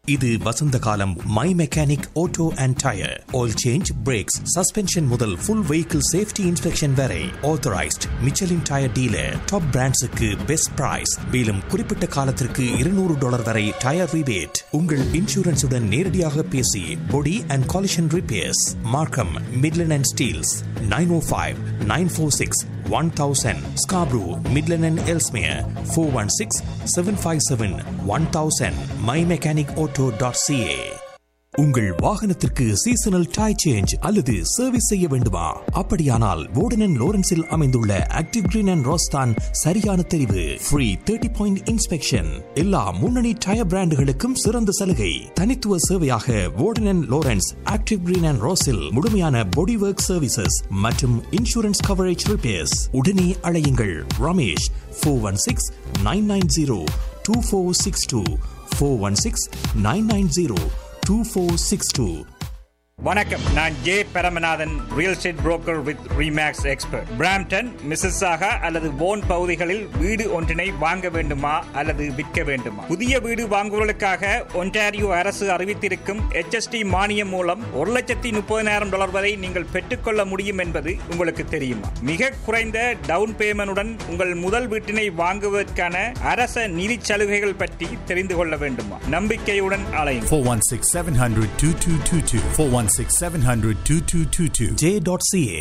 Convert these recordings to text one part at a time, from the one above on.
இது வசந்த காலம் My Mechanic Auto and tyre oil change brakes suspension முதல் ஃபுல் வெஹிக்கிள் சேஃப்டி இன்ஸ்பெக்ஷன் வரை authorised Michelin tyre dealer top பிராண்ட்ஸுக்கு பெஸ்ட் பிரைஸ் மேலும் குறிப்பிட்ட காலத்திற்கு இருநூறு டாலர் வரை டயர் ரிபேட் உங்கள் இன்சூரன்ஸுடன் நேரடியாக பேசி body and collision repairs Markham Midland and Steeles nine O five nine four six one thousand Scarborough Midland and Ellesmere four one six seven five seven one thousand My Mechanic Auto dot CA உங்கள் வாகனத்திற்கு seasonal tyre change அல்லது service செய்ய வேண்டுமா அப்படியானால் வோர்டன் லோரன்ஸில் அமைந்துள்ள active Green and ரோஸ்தான் சரியான தெரிவு free thirty point inspection எல்லா முன்னணி டயர் பிராண்டுகளுக்கும் சிறந்த சலுகை தனித்துவ சேவையாக Warden Lawrence Active Green and ரோஸில் முழுமையான பாடி ஒர்க் சர்வீசஸ் மற்றும் இன்சூரன்ஸ் கவரேஜ் ரிப்பேர்ஸ் உடனே அழையுங்கள் Ramesh four one six nine nine zero two four six two four one six nine nine zero 2462. வணக்கம் நான் J Paramanathan real estate broker with Remax expert Brampton Mississauga அல்லது போன் பகுதிகளில் வீடு ஒன்றினை வாங்க வேண்டுமா அல்லது விற்க வேண்டுமா புதிய வீடு வாங்குவதற்காக ஒன்டாரியோ அரசு அறிவித்திருக்கும் HST மானியம் மூலம் ஒரு லட்சத்தி முப்பதினாயிரம் டாலர் வரை நீங்கள் பெற்றுக்கொள்ள முடியும் என்பது உங்களுக்கு தெரியுமா மிக குறைந்த டவுன் பேமெண்டுடன் உங்கள் முதல் வீட்டினை வாங்குவதற்கான அரச நிதி சலுகைகள் பற்றி தெரிந்து கொள்ள வேண்டுமா நம்பிக்கையுடன் அலையும் 416 700 2222. 416 700 2222. J.ca.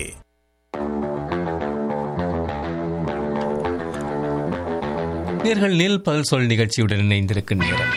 நேர்கள் நெல் பல் சொல் நிகழ்ச்சியுடன் இணைந்திருக்கும் நேரம்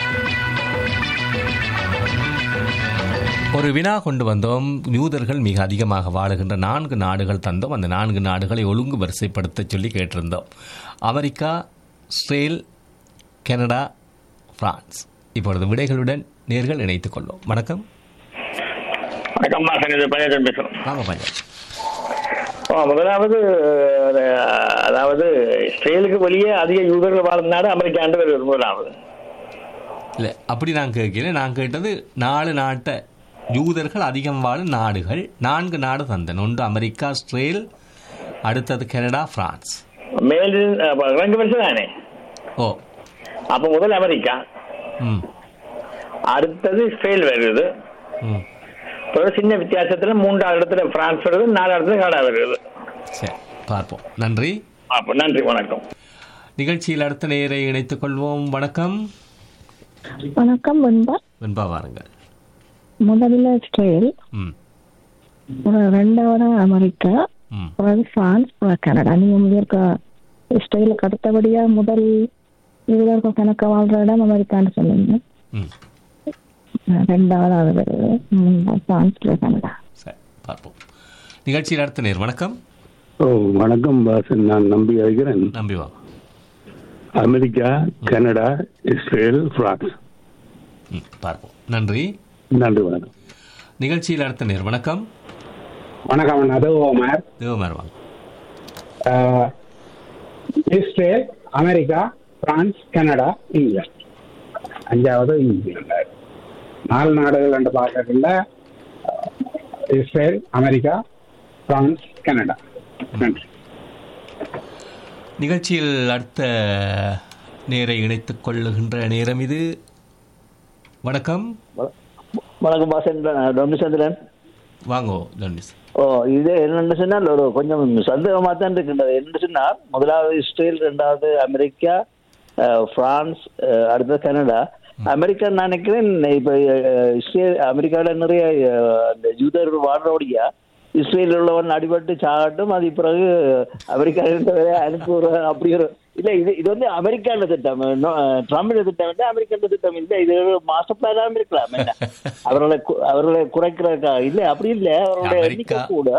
ஒரு வினா கொண்டு வந்தோம் யூதர்கள் மிக அதிகமாக வாழுகின்ற நான்கு நாடுகள் தந்தோம் அந்த நான்கு நாடுகளை ஒழுங்கு வரிசைப்படுத்த சொல்லி கேட்டிருந்தோம் அமெரிக்கா இஸ்ரேல் கனடா பிரான்ஸ் இப்பொழுது விடைகளுடன் நேர்கள் இணைத்துக் கொள்வோம் வணக்கம் வணக்கம் மாசன் இது பஞ்சாயத்து பேசுறோம் வாங்க பஞ்சம் ஆ, முதலாவது அஹ், அதாவது இஸ்ரேலுக்கு வெளியே அதிக யூதர்கள் வாழும் நாடு அமெரிக்காண்டு வருவது முதலாவது இல்லை அப்படி நான் கேட்கல நான் கேட்டது நாலு நாட்டை யூதர்கள் அதிகம் வாழும் நாடுகள் நான்கு நாடு தந்தன் ஒன்று அமெரிக்கா இஸ்ரேல் அடுத்தது கனடா பிரான்ஸ் மேலின் அஹ், ரெண்டு வருஷம் தானே ஓ அப்ப முதல் அமெரிக்கா ம் அடுத்தது இஸ்ரேல் வருது ம் பிறகு சின்ன வித்தியாசத்துல மூன்றாவது இடத்துல பிரான்ஸ் வருது நாலாவது இடத்துல கனடா வருது சரி பார்ப்போம் நன்றி அப்ப நன்றி வணக்கம் நிகழ்ச்சியில் அடுத்த நேரை இணைத்துக் கொள்வோம் வணக்கம் வணக்கம் வெண்பா வெண்பா வாருங்கள் முதல்ல இஸ்ரேல் ம் அப்புறம் ரெண்டாவது அமெரிக்கா ம் பிறகு பிரான்ஸ் பிறகு கனடா நீங்க முதற்க இஸ்ரேலுக்கு அடுத்தபடியா முதல் யூதர்கள் கணக்க வாழ்ற இடம் அமெரிக்கான்னு சொன்னீங்க ம் ரெண்டாவது அது வருது மூணாவது பிரான்ஸ் பிறகு கனடா சரி பார்ப்போம் நிகழ்ச்சியில் அடுத்த நேர் வணக்கம் ஓ வணக்கம் பாசன் நான் நம்பி அழைக்கிறேன் நம்பி வாங்க அமெரிக்கா கனடா இஸ்ரேல் பிரான்ஸ் ம் பார்ப்போம் நன்றி நன்றி வணக்கம் நிகழ்ச்சியில் அடுத்த நேர் வணக்கம் வணக்கம் நதோமர் தேவமார் வாங்க இஸ்ரேல் அமெரிக்கா பிரான்ஸ் கனடா இங்கிலாந்து அஞ்சாவது இங்கிலாந்து நாலு நாடுகள் என்று பார்க்கறதுல இஸ்ரேல் அமெரிக்கா பிரான்ஸ் கனடா நன்றி நிகழ்ச்சியில் அடுத்த நேரை இணைத்துக் கொள்ளுகின்ற நேரம் இது வணக்கம் வணக்கம் பாசன் டொமிசந்திரன் வாங்கோ தன்னிஸ் ஓ இது என்னன்னு சொன்னால் ஒரு கொஞ்சம் சந்தேகமாக தான் இருக்கின்றது என்னன்னு சொன்னால் முதலாவது இஸ்ரேல் ரெண்டாவது அமெரிக்கா அஹ், பிரான்ஸ் அஹ், அடுத்தது கனடா அமெரிக்கா நான் நினைக்கிறேன் இப்போ அஹ், இஸ்ரேல் அமெரிக்காவில் நிறைய அஹ், அந்த யூதர்கள் வாழ்றோடியா இஸ்ரேலில் உள்ளவன் அடிபட்டு சாகட்டும் அது பிறகு அமெரிக்கா இருந்தவரை அனுப்புகிற அப்படி ஒரு இல்லை இது இது வந்து அமெரிக்கான திட்டம் ட்ரம்ப் திட்டம் வந்து அமெரிக்கான திட்டம் இல்லை இது மாஸ்டர் பிளானாகவும் இருக்கலாம் என்ன அவர்களை கு- அவர்களை குறைக்கிறதுக்காக இல்லை அப்படி இல்லை அவர்களுடைய அமெரிக்கா எண்ணிக்கை கூட